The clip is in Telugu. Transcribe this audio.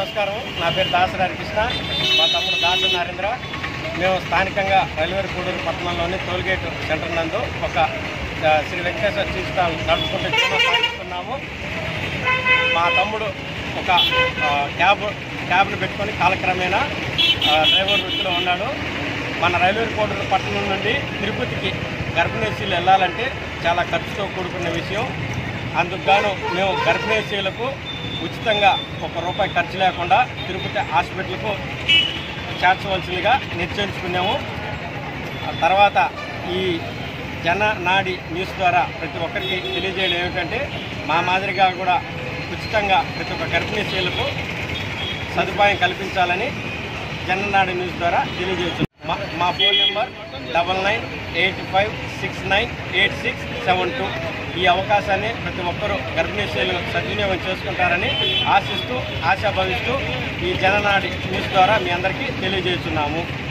నమస్కారం నా పేరు దాసరారి కృష్ణ మా తమ్ముడు దాస నరేంద్ర మేము స్థానికంగా రైల్వే కూడూరు పట్టణంలోని టోల్గేట్ సెంటర్ నందు ఒక ఆ, శ్రీ వెంకటేశ్వర టీ స్టాల్ నడుపుకుంటూ జీవనం సాగిస్తున్నాము మా తమ్ముడు ఒక ఆ, క్యాబ్ క్యాబ్ను పెట్టుకొని కాలక్రమేణా ఆ, డ్రైవర్ వృత్తిలో ఉన్నాడు మన రైల్వే కోడూరు పట్టణం నుండి తిరుపతికి గర్భిణీ స్త్రీలు వెళ్ళాలంటే చాలా ఖర్చుతో కూడుకున్న విషయం అందుకు గాను మేము గర్భిణీ స్త్రీలకు ఉచితంగా ఒక రూపాయి ఖర్చు లేకుండా తిరుపతి హాస్పిటల్కు చేర్చవలసిందిగా నిశ్చయించుకున్నాము ఆ తర్వాత ఈ జన నాడి న్యూస్ ద్వారా ప్రతి ఒక్కరికి తెలియజేయడం ఏమిటంటే మా మాదిరిగా కూడా ఉచితంగా ప్రతి ఒక్క గర్భిణీ స్త్రీలకు సదుపాయం కల్పించాలని జననాడి న్యూస్ ద్వారా తెలియజేయచ్చు మా మా phone number double nine eight five six nine eight six seven two ఈ అవకాశాన్ని ప్రతి ఒక్కరూ గర్భిణీ స్త్రీలు సద్వినియోగం చేసుకుంటారని ఆశిస్తూ ఆశాభవిస్తూ ఈ జననాడి న్యూస్ ద్వారా మీ అందరికీ తెలియజేస్తున్నాము